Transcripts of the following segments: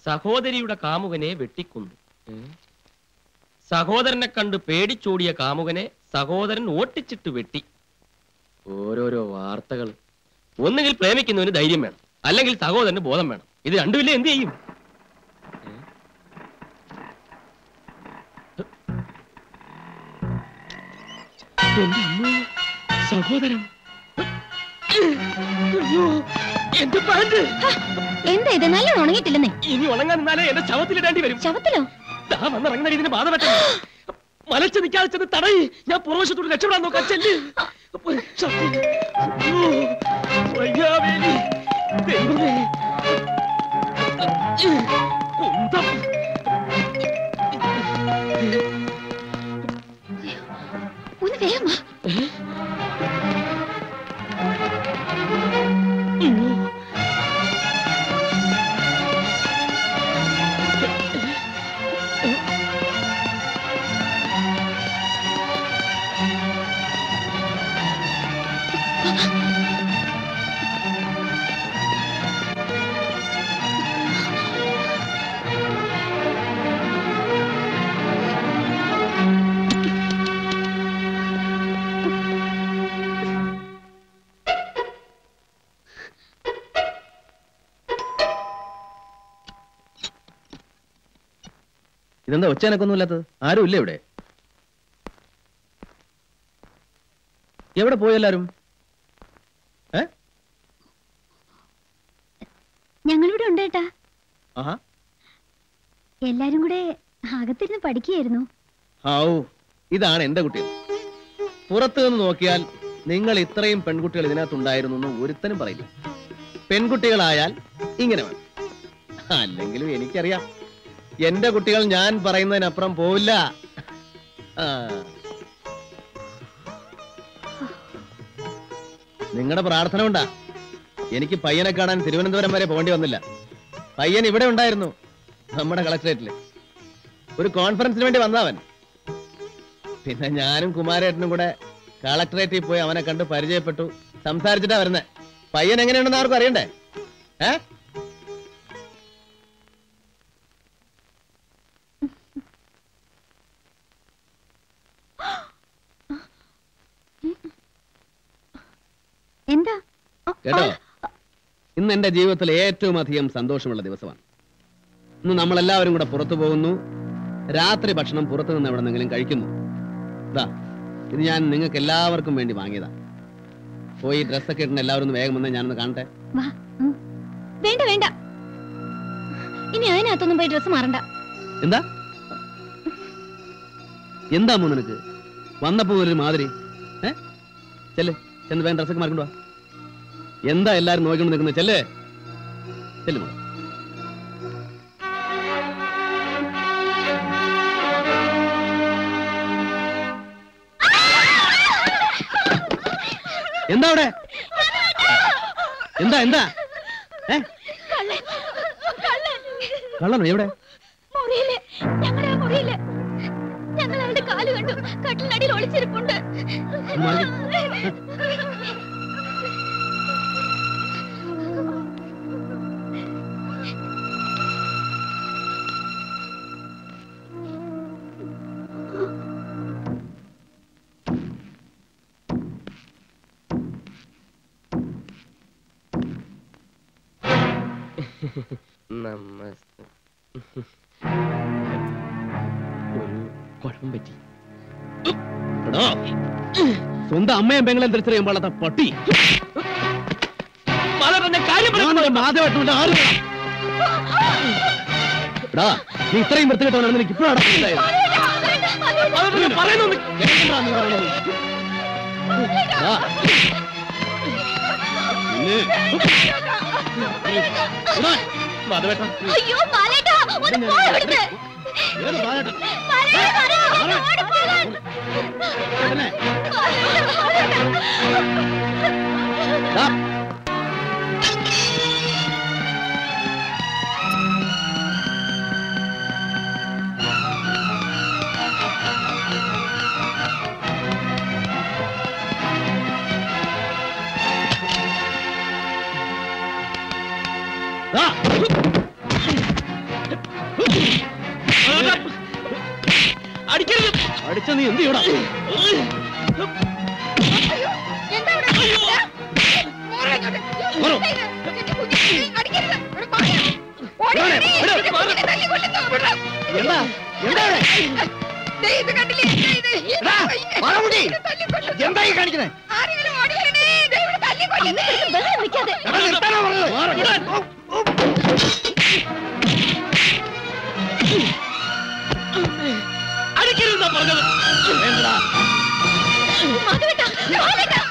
സഹോദരിയുടെ കാമുകനെ വെട്ടിക്കൊന്നു ഏ? സഹോദരനെ കണ്ട് പേടിച്ചോടിയ കാമുകനെ സഹോദരൻ ഓട്ടിച്ചിട്ട് വെട്ടി ഓരോരോ വാർത്തകൾ ഒന്നുകിൽ പ്രേമിക്കുന്നവന് ധൈര്യം വേണം അല്ലെങ്കിൽ സഹോദരന് ബോധം വേണം ഇത് രണ്ടുമില്ലേ എന്ത് ചെയ്യും ഏ? എന്റെ അമ്മേ, സഹോദരൻ അയ്യോ, എന്റെ പാന്റ് എന്താ ഇത് നല്ല ഉണങ്ങിയിട്ടില്ലെന്നേ ഇനി ഉണങ്ങാൻ നിന്നാലേ എന്റെ ശവത്തിലിടേണ്ടി വരും ശവത്തിലോ ദാ വന്നിറങ്ങുന്ന ഇതിന് ബാധ പറ്റണം മലച്ച് നിൽക്കാതെ ചെന്ന് തടയി ഞാൻ പുറവശത്തോട് രക്ഷപ്പെടാൻ നോക്കാം ചെല്ല് ശക്തി. അയ്യോ, വയ്യാവേലി. ദൈവമേ. കുന്തം. ഒന്ന് വേഗം വാ. അയ്യോ. ഇതെന്താ ഒച്ചനക്കൊന്നുമില്ലാത്തത് ആരും ഇല്ല ഇവിടെ എവിടെ പോയി എല്ലാരും ഏ ഞങ്ങളിവിടെ ഉണ്ട് ഏട്ടാ ആഹാ എല്ലാരും കൂടെ അകത്തിരുന്ന് പഠിക്കുകയായിരുന്നു ഔ ഇതാണ് എന്റെ കുട്ടികൾ പുറത്തു നിന്ന് നോക്കിയാൽ നിങ്ങൾ ഇത്രയും പെൺകുട്ടികൾ ഇതിനകത്തുണ്ടായിരുന്നു എന്ന് ഒരുത്തനും പറയില്ല പെൺകുട്ടികളായാൽ ഇങ്ങനെ വേണം അല്ലെങ്കിലും എനിക്കറിയാം എന്റെ കുട്ടികൾ ഞാൻ പറയുന്നതിനപ്പുറം പോവില്ല ആ. നിങ്ങളുടെ പ്രാർത്ഥന കൊണ്ടാ എനിക്ക് പയ്യനെ കാണാൻ തിരുവനന്തപുരം വരെ പോകേണ്ടി വന്നില്ല പയ്യൻ ഇവിടെ ഉണ്ടായിരുന്നു നമ്മുടെ കളക്ടറേറ്റില് ഒരു കോൺഫറൻസിന് വേണ്ടി വന്നവൻ പിന്നെ ഞാനും കുമാരേട്ടനും കൂടെ കളക്ടറേറ്റിൽ പോയി അവനെ കണ്ട് പരിചയപ്പെട്ടു സംസാരിച്ചിട്ടാ വരുന്നേ പയ്യൻ എങ്ങനെയുണ്ടെന്ന് ആർക്കും അറിയണ്ടേ ഏ എന്താ ഓ, കേട്ടോ ആ, ഇന്ന് എന്റെ ജീവിതത്തിൽ ഏറ്റവും അധികം സന്തോഷമുള്ള ദിവസമാണ് ഇന്ന് നമ്മളെല്ലാവരും കൂടെ പുറത്തു പോകുന്നു രാത്രി ഭക്ഷണം പുറത്തു നിന്ന് എവിടെന്നെങ്കിലും കഴിക്കുന്നു ഇതാ ഇത് ഞാൻ നിങ്ങൾക്ക് എല്ലാവർക്കും വേണ്ടി വാങ്ങിയതാ പോയി ഡ്രസ്സൊക്കെ ഇടുന്ന എല്ലാവരും ഒന്ന് വേഗം വന്ന് ഞാനൊന്ന് കാണട്ടെ വാ ഉം. വേണ്ട വേണ്ട ഇനി അതിനകത്തൊന്നും പോയി ഡ്രസ്സ് മാറണ്ട എന്താ എന്താ അമ്മ നിനക്ക് വന്നപ്പോ ഒരു മാതിരി ഏ ചെല്ല് ചെന്ന് വേഗം ഡ്രസ്സൊക്കെ മാറിക്കൊണ്ടു വാ എന്താ എല്ലാരും നോക്കിക്കൊണ്ട് നിൽക്കുന്നത് ചെല്ല് ചെല്ലു മോളെ എന്താ അവിടെ എന്താ എന്താ ഏ കള്ളനോ എവിടെ മുറിയില് ഞങ്ങളുടെ മുറിയില് ഞങ്ങൾ അവളുടെ കാല് കണ്ടു കട്ടിലിനടിയിൽ ഒളിച്ചിരിപ്പുണ്ട് മാറി. നമസ്തേ ഒരു കുഴപ്പം പറ്റി എടോ, സ്വന്തം അമ്മയും പെങ്ങളെയും തിരിച്ചറിയാൻ പാടാത്ത പട്ടി മാധവന്റെ കാര്യം പറ- ഞാനൊരു മാധവേട്ടനുണ്ട് ആര് വേണം? എടാ, നീ ഇത്രയും വൃത്തികെട്ടവനാണെന്ന് എനിക്ക് ഇപ്പോഴാണ് മനസ്സിലായത്. മാധവൻ പറയുന്നൊന്ന് കേൾക്കണ്ടാ നീ പറയണത്? എടാ, നിന്നെ- എടാ, മാധവേട്ട അയ്യോ ബാലേട്ടാ ഒന്ന് പോ ഇവിടുന്ന്. ഏത് ബാലേട്ടൻ? ബാലേട്ടാ, ബാലേട്ടാ, ഓടി പോകാൻ. ഇവനെ? ബാലേട്ടാ. എടാ, എടാ. അച്ഛൻ നീ എന്ത് ചെയ്യണം എന്താ ഇവിടെ? ഇതാ. മോളെ ഇങ്ങോട്ട്. എന്താ ഇത്? എന്റെ കുഞ്ഞിനെ അടിക്കരുത്. ഇവിടെ മാറി. ഓടി മോളെ, വരണേ. വിട്. എന്റെ കുഞ്ഞിനെ തല്ലി കൊല്ലുന്നു. വിട്. എന്താ എന്താ ദേ ഇത് കണ്ടില്ലേ? എന്താ ഇത്? എടാ, വാളമുടി. ഇത് തല്ലി കൊല്ലുന്നു. എന്തായി കാണിക്കണേ ആരെങ്കിലും ഓടി വരണേ. ദേ ഇവിടെ തല്ലി കൊല്ലുന്നു. ബഹളം വെക്കാതെ എടാ, നിർത്താനാ പറഞ്ഞത്? അടിക്കരുതാ പറഞ്ഞത് വേണ്ടടാ. മാധവേട്ടാ, മാധവേട്ടാ.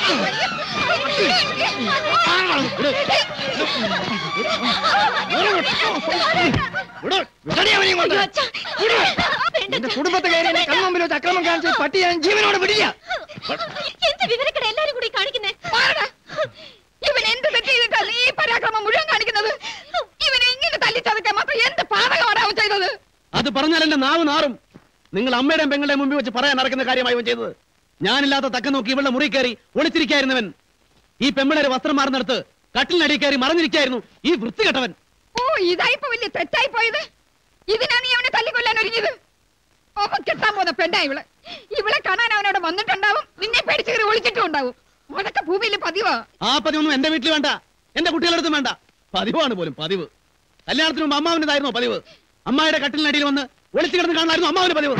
വിട്. വിടടി അവനെ ഇങ്ങോട്ട്. അച്ഛാ. വേണ്ട, എന്റെ കുടുംബത്തെ കയറി എന്റെ കൺമുമ്പിൽ വെച്ച് അക്രമം കാണിച്ച് പട്ടി ഞാൻ ജീവനോട് വിടില്ല എന്ത് വിവരക്കട എല്ലാരും കൂടി കാണിക്കുന്നേ മാറടാ. ഇവൻ എന്ത് തെറ്റ് ചെയ്തിട്ടാണ് ഈ പരാക്രമം മുഴുവൻ കാണിക്കുന്നത് ഇവനെ ഇങ്ങനെ തല്ലിച്ചതക്കാൻ മാത്രം എന്ത് പാതകമാണ് അവൻ ചെയ്തത് അത് പറഞ്ഞാൽ എന്റെ നാവ് നാറും നിങ്ങൾ അമ്മയുടെയും പെങ്ങളുടെയും മുമ്പിൽ വെച്ച് പറയാൻ നടക്കുന്ന കാര്യമായി ഇവൻ ചെയ്തത് ഞാനില്ലാത്ത തക്ക നോക്കി ഇവളുടെ മുറി കയറി ഒളിച്ചിരിക്കായിരുന്നവൻ ഈ പെമ്പിളരെ വസ്ത്രം മാറുന്നിടത്ത് കട്ടിലിനടി കയറി മറഞ്ഞിരിക്കായിരുന്നു ഈ വൃത്തികെട്ടവൻ ഓ ഇതായിപ്പോ വലിയ തെറ്റായി പോയത് ഇതിനാ നീ അവനെ തല്ലിക്കൊല്ലാൻ ഒരുങ്ങിയത് അവൻ കിട്ടാൻ പോകുന്ന പെണ്ണാ ഇവള് ഇവളെ കാണാൻ അവനോട് വന്നിട്ടുണ്ടാവും നിന്നെ പേടിച്ച് കയറി ഒളിച്ചിട്ടും ഉണ്ടാവും അതൊക്കെ ഭൂമിയിലെ പതിവാ ആ പതിവൊന്നും എന്റെ വീട്ടിൽ വേണ്ട എന്റെ കുട്ടികളുടെ അടുത്തും വേണ്ട പതിവാണ് പോലും പതിവ് കല്യാണത്തിന് മുമ്പ് അമ്മാവിൻ്റെതായിരുന്നു പതിവ് അമ്മായുടെ കട്ടിലിനടിയിൽ വന്ന് ഒളിച്ചു കിടന്ന് കാണാനായിരുന്നു അമ്മാവിന്റെ പതിവ്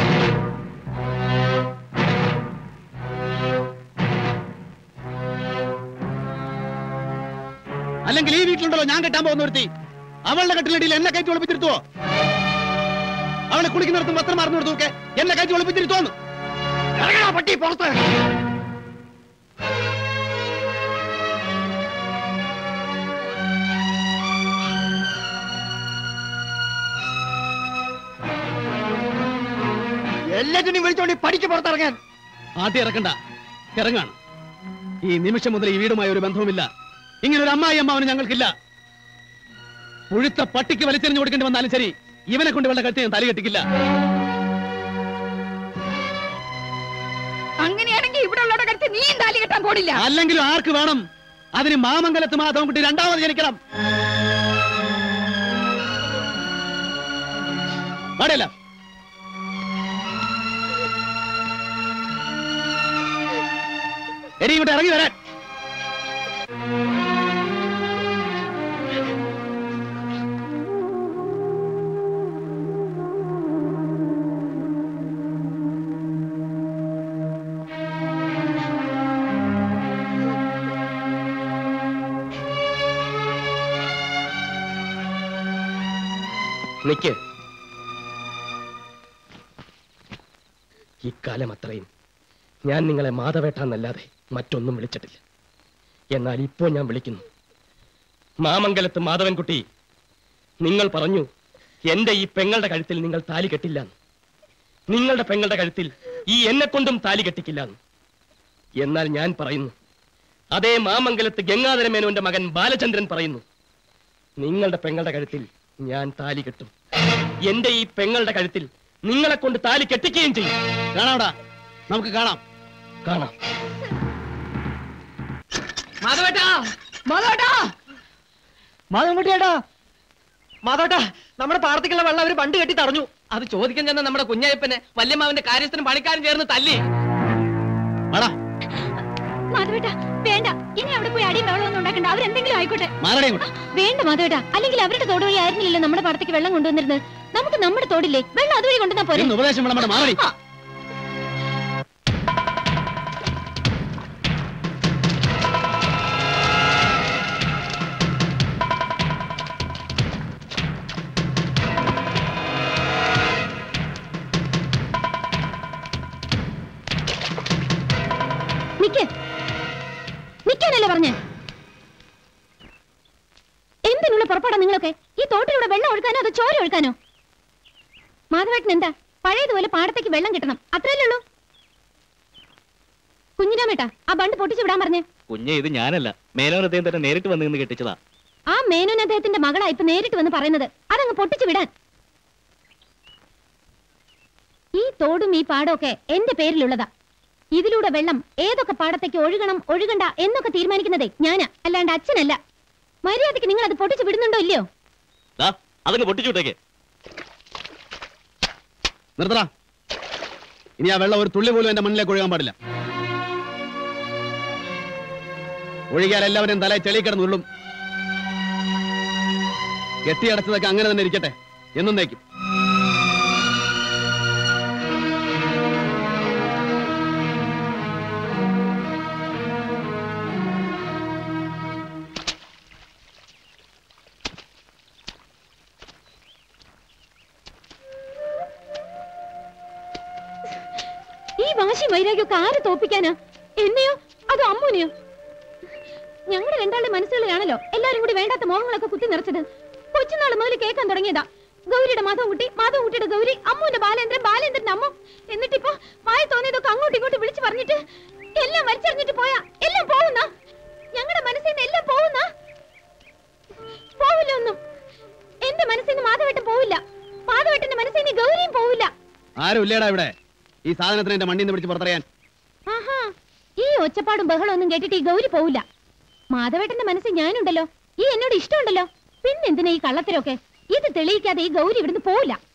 അല്ലെങ്കിൽ ഈ വീട്ടിലുണ്ടല്ലോ ഞാൻ കെട്ടാൻ പോകുന്ന ഒരുത്തി അവളുടെ കട്ടിലിനടിയിൽ എന്നെ കയറ്റി ഒളിപ്പിച്ചിരുത്തുവോ അവളെ കുളിക്കുന്നിടത്തും വസ്ത്രം മാറുന്ന കൊടുത്തൊക്കെ എന്നെ കയറ്റി ഒളിപ്പിച്ചിരുത്തോന്ന് ഇറങ്ങടാ പട്ടി പുറത്ത് എല്ലാറ്റിനും വിളിച്ചോണ്ടി പഠിക്ക് പുറത്തിറങ്ങാൻ ആട്ടി ഇറക്കണ്ട ഇറങ്ങാണ് ഈ നിമിഷം മുതൽ ഈ വീടുമായി ഒരു ബന്ധവുമില്ല ഇങ്ങനെ ഒരു അമ്മായി അമ്മാവന് ഞങ്ങൾക്കില്ല പുഴുത്ത പട്ടിക്ക് വലിച്ചെറിഞ്ഞു കൊടുക്കേണ്ടി വന്നാലും ശരി ഇവനെ കൊണ്ട് ഇവളുടെ കഴുത്ത് ഞാൻ തലി കെട്ടിക്കില്ല അങ്ങനെയാണെങ്കിൽ ഇവിടെ ഉള്ളവരുടെ കടുത്ത് നീയും താലി കെട്ടാൻ പോടില്ല അല്ലെങ്കിലും ആർക്ക് വേണം അതിന് മാമംഗലത്ത് മാധവൻ കുട്ടി രണ്ടാമത് ജനിക്കണം പാടില്ല എടി ഇങ്ങോട്ട് ഇറങ്ങി വരാൻ നിക്ക് ഇക്കാലം അത്രയും ഞാൻ നിങ്ങളെ മാധവേട്ടാന്നല്ലാതെ മറ്റൊന്നും വിളിച്ചിട്ടില്ല എന്നാൽ ഇപ്പോൾ ഞാൻ വിളിക്കുന്നു മാമംഗലത്ത് മാധവൻകുട്ടി നിങ്ങൾ പറഞ്ഞു എന്റെ ഈ പെങ്ങളുടെ കഴുത്തിൽ നിങ്ങൾ താലി കെട്ടില്ലാന്ന് നിങ്ങളുടെ പെങ്ങളുടെ കഴുത്തിൽ ഈ എന്നെ കൊണ്ടും താലി കെട്ടിക്കില്ലാന്ന് എന്നാൽ ഞാൻ പറയുന്നു അതേ മാമംഗലത്ത് ഗംഗാധര മേനോന്റെ മകൻ ബാലചന്ദ്രൻ പറയുന്നു നിങ്ങളുടെ പെങ്ങളുടെ കഴുത്തിൽ ഞാൻ താലി കെട്ടും എന്റെ ഈ പെങ്ങളുടെ കഴുത്തിൽ നിങ്ങളെ കൊണ്ട് താലി കെട്ടിക്കുകയും ചെയ്യും കാണാവിടാ നമുക്ക് കാണാം കാണാം മാധവേട്ടാ മാധവേട്ടാ മാധവൻകുട്ടിയേട്ടാ മാധവേട്ടാ നമ്മുടെ പാടത്തേക്കുള്ള വെള്ളം അവര് പണ്ട് കെട്ടി തടഞ്ഞു അത് ചോദിക്കാൻ ചെന്ന നമ്മുടെ കുഞ്ഞായപ്പനെ വല്യമ്മാവിന്റെ കാര്യസ്ഥനും പണിക്കാരും ചേർന്ന് തല്ലി വാടാ മാധവേട്ടാ വേണ്ട ഇനി അവിടെ പോയി അടിയും വെള്ളമൊന്നും ഉണ്ടാക്കണ്ട അവരെന്തെങ്കിലും ആയിക്കോട്ടെ മാറടേ ഇങ്ങോട്ട് വേണ്ട മാധവേട്ടാ അല്ലെങ്കിൽ അവരുടെ തോട് വഴി ആയിരുന്നില്ലല്ലോ നമ്മുടെ പാടത്തേക്ക് വെള്ളം കൊണ്ടുവന്നിരുന്നത് നമുക്ക് നമ്മുടെ തോടില്ലേ വെള്ളം അതുവഴി കൊണ്ടുവന്നാ പോരെ ഇന്ന് ഉപദേശം വേണം മാറടി ആ, നിക്ക് നിക്കാനല്ലേ പറഞ്ഞേ എന്തിനുള്ള പുറപ്പാടാ നിങ്ങളൊക്കെ ഈ തോട്ടിലൂടെ വെള്ളം ഒഴുക്കാനോ അതോ ചോര ഒഴുക്കാനോ മാധവേട്ടൻ എന്താ പഴയതുപോലെ പാടത്തേക്ക് വെള്ളം കിട്ടണം അത്രയല്ലേ ഉള്ളൂ കുഞ്ഞിരാമേട്ടാ ആ ബണ്ട് പൊട്ടിച്ചു വിടാൻ പറഞ്ഞേ കുഞ്ഞെ ഇത് ഞാനല്ല മേനോൻ അദ്ദേഹം തന്നെ നേരിട്ട് വന്ന് നിന്ന് കെട്ടിച്ചതാ ആ മേനോൻ അദ്ദേഹത്തിന്റെ മകളാ ഇപ്പൊ നേരിട്ട് വന്ന് പറയുന്നത് അതങ്ങ് പൊട്ടിച്ചു വിടാൻ ഈ തോടും ഈ പാടമൊക്കെ എന്റെ പേരിലുള്ളതാ ഇതിലൂടെ വെള്ളം ഏതൊക്കെ പാടത്തേക്ക് ഒഴുകണം ഒഴുകണ്ട എന്നൊക്കെ തീരുമാനിക്കുന്നതേ ഞാനാ അല്ലാണ്ട് അച്ഛനല്ല മര്യാദക്ക് നിങ്ങൾ അത് പൊട്ടിച്ചു വിടുന്നുണ്ടോ ഇല്ലയോ ദാ അതങ്ങ് പൊട്ടിച്ചു വിട്ടേക്ക് നിർത്തടാ ഇനി ആ വെള്ളം ഒരു തുള്ളി പോലും എന്റെ മണ്ണിലേക്ക് ഒഴുകാൻ പാടില്ല ഒഴുകിയാൽ എല്ലാവരും തല ചെളി കിടന്നുള്ളും കെട്ടിയടച്ചതൊക്കെ അങ്ങനെ തന്നെ ഇരിക്കട്ടെ എന്നേക്കും ഈ വാശി വൈരാഗ്യമൊക്കെ ആര് തോപ്പിക്കാനാ എന്നെയോ അതോ അമ്മൂനെയോ ഞങ്ങളുടെ രണ്ടാളുടെ മനസ്സുകളിലാണല്ലോ എല്ലാരും കൂടി വേണ്ടാത്ത മോഹങ്ങളൊക്കെ കുത്തി നിറച്ചത് കൊച്ചുനാൾ മുതൽ കേൾക്കാൻ തുടങ്ങിയതാ ഗൗരിയുടെ മാധവൻകുട്ടി മാധവൻകുട്ടിയുടെ ഗൗരി അമ്മുവിന്റെ ബാലേന്ദ്രൻ ബാലേന്ദ്രന്റെ അമ്മ എന്നിട്ടിപ്പോ വായി തോന്നിയതൊക്കെ അങ്ങോട്ടും ഇങ്ങോട്ടും വിളിച്ചു പറഞ്ഞിട്ട് എല്ലാം വലിച്ചെറിഞ്ഞിട്ട് പോയാ എല്ലാം പോകുന്ന ഞങ്ങളുടെ മനസ്സിൽ നിന്ന് എല്ലാം പോകുന്ന പോവില്ല ഒന്നും എന്റെ മനസ്സിൽ നിന്ന് മാധവേട്ടൻ പോവില്ല മാധവേട്ടന്റെ മനസ്സിൽ നിന്ന് ഗൗരിയും പോവില്ല ആരും ഇല്ലേടാ ഇവിടെ ഈ സാധനത്തിന് എന്റെ മണ്ണിൽ നിന്ന് പിടിച്ച് പുറത്തറിയാൻ ആഹാ ഈ ഒച്ചപ്പാടും ബഹളം ഒന്നും കേട്ടിട്ട് ഈ ഗൗരി പോവില്ല മാധവേട്ടന്റെ മനസ്സിൽ ഞാനുണ്ടല്ലോ ഈ എന്നോട് ഇഷ്ടമുണ്ടല്ലോ പിന്നെന്തിനാ ഈ കള്ളത്തരൊക്കെ ഇത് തെളിയിക്കാതെ ഈ ഗൗരി ഇവിടുന്ന് പോവില്ല